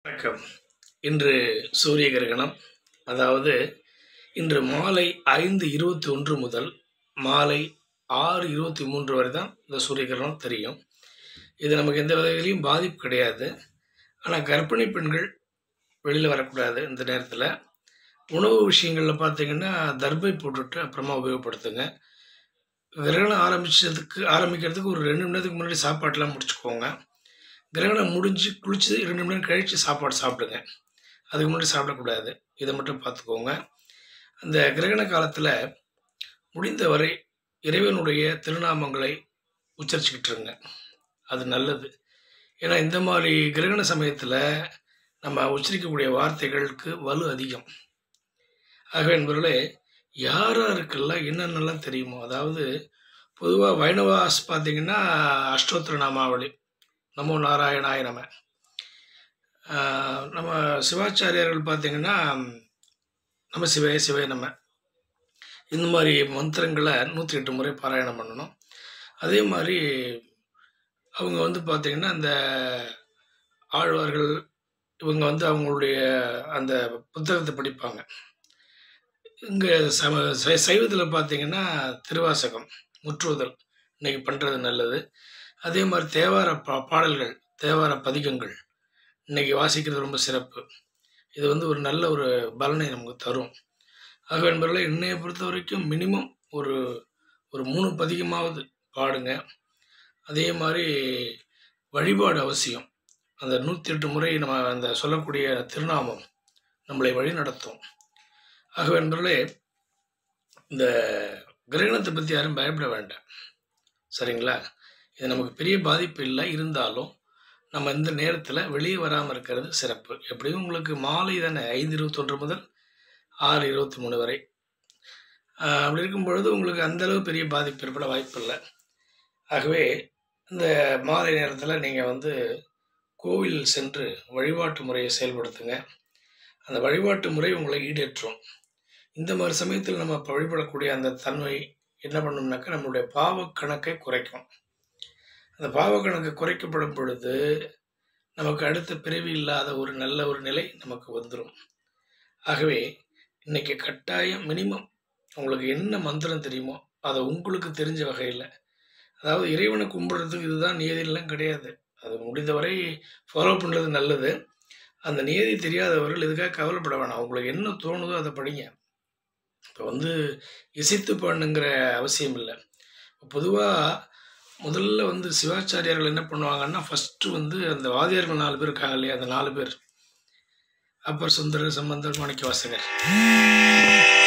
வணக்கம் இன்று சூரிய கிரகணம் அதாவது இன்று மாலை ஐந்து இருபத்தி ஒன்று முதல் மாலை ஆறு இருபத்தி மூன்று வரை தான் இந்த சூரிய கிரகணம் தெரியும் இது நமக்கு எந்த வகையிலையும் பாதிப்பு கிடையாது ஆனால் கர்ப்பிணி பெண்கள் வெளியில் வரக்கூடாது இந்த நேரத்தில் உணவு விஷயங்களில் பார்த்தீங்கன்னா தர்பை போட்டுட்டு அப்புறமா உபயோகப்படுத்துங்க கிரகணம் ஆரம்பிச்சதுக்கு ஆரம்பிக்கிறதுக்கு ஒரு ரெண்டு நிமிடத்துக்கு முன்னாடி சாப்பாட்டெலாம் முடிச்சுக்கோங்க கிரகணம் முடிஞ்சு குளிச்சு ரெண்டு மணி நேரம் கழித்து சாப்பாடு சாப்பிடுங்க அதுக்கு முன்னாடி சாப்பிடக்கூடாது இதை மட்டும் பார்த்துக்கோங்க அந்த கிரகண காலத்தில் முடிந்தவரை இறைவனுடைய திருநாமங்களை உச்சரிச்சுக்கிட்டு இருங்க அது நல்லது ஏன்னா இந்த மாதிரி கிரகண சமயத்தில் நம்ம உச்சரிக்கக்கூடிய வார்த்தைகளுக்கு வலு அதிகம் ஆகவே என்பவர்களே யார் யாருக்கெல்லாம் என்னென்னலாம் தெரியுமோ அதாவது பொதுவாக வைணவாஸ் பார்த்தீங்கன்னா அஷ்டோத்திர நாமாவளி நமோ நாராயணாய நம ஆஹ் நம்ம சிவாச்சாரியார்கள் பார்த்தீங்கன்னா நம்ம சிவய சிவய நம்ம இந்த மாதிரி மந்திரங்களை நூற்றி எட்டு முறை பாராயணம் பண்ணணும் அதே மாதிரி அவங்க வந்து பார்த்திங்கன்னா இந்த ஆழ்வார்கள் இவங்க வந்து அவங்களுடைய அந்த புத்தகத்தை படிப்பாங்க இங்கே சம சை- சைவத்தில் பார்த்தீங்கன்னா திருவாசகம் முற்றுவதல் இன்னைக்கு பண்ணுறது நல்லது அதே மாதிரி தேவார பா பாடல்கள் தேவார பதிகங்கள் இன்னைக்கு வாசிக்கிறது ரொம்ப சிறப்பு இது வந்து ஒரு நல்ல ஒரு பலனை நமக்கு தரும் ஆக என்பதில் இன்னைய பொறுத்த வரைக்கும் மினிமம் ஒரு ஒரு மூணு பதிகமாவது பாடுங்க அதே மாதிரி வழிபாடு அவசியம் அந்த நூற்றி எட்டு முறை நம்ம அந்த சொல்லக்கூடிய திருநாமம் நம்மளை வழி நடத்தும் ஆகவே என்பதிலே இந்த கிரகணத்தை பற்றி யாரும் பயப்பட வேண்டாம் சரிங்களா இது நமக்கு பெரிய பாதிப்பு இல்லை இருந்தாலும் நம்ம இந்த நேரத்தில் வெளியே வராமல் இருக்கிறது சிறப்பு எப்படியும் உங்களுக்கு மாலை தானே ஐந்து இருபத்தொன்று முதல் ஆறு இருபத்தி மூணு வரை ஆஹ் அப்படி இருக்கும் பொழுது உங்களுக்கு அந்த அளவு பெரிய பாதிப்பு ஏற்பட வாய்ப்பு இல்லை ஆகவே இந்த மாலை நேரத்தில் நீங்கள் வந்து கோவில் சென்று வழிபாட்டு முறையை செயல்படுத்துங்க அந்த வழிபாட்டு முறை உங்களை ஈடேற்றும் இந்த மாதிரி சமயத்தில் நம்ம இப்ப வழிபடக்கூடிய அந்த தன்மை என்ன பண்ணும்னாக்கா நம்மளுடைய பாவக் கணக்கை குறைக்கும் அந்த பாவக் கணக்கு குறைக்கப்படும் பொழுது நமக்கு அடுத்த பிறவி இல்லாத ஒரு நல்ல ஒரு நிலை நமக்கு வந்துடும் ஆகவே இன்னைக்கு கட்டாயம் மினிமம் உங்களுக்கு என்ன மந்திரம் தெரியுமோ அதை உங்களுக்கு தெரிஞ்ச வகையில் அதாவது இறைவனை கும்பிடுறதுக்கு இதுதான் நியதியெல்லாம் கிடையாது அது முடிந்தவரை ஃபாலோ பண்ணுறது நல்லது அந்த நியதி தெரியாதவர்கள் இதுக்காக கவலைப்பட வேணாம் உங்களுக்கு என்ன தோணுதோ அதை படிங்க இப்போ வந்து இசைத்து பாடணுங்கிற அவசியம் இல்லை பொதுவாக முதல்ல வந்து சிவாச்சாரியார்கள் என்ன பண்ணுவாங்கன்னா ஃபஸ்ட்டு வந்து அந்த வாதியார்கள் நாலு பேர் இருக்காங்க இல்லையா அந்த நாலு பேர் அப்பர் சுந்தரர் சம்பந்தர் மாணிக்க வாசகர்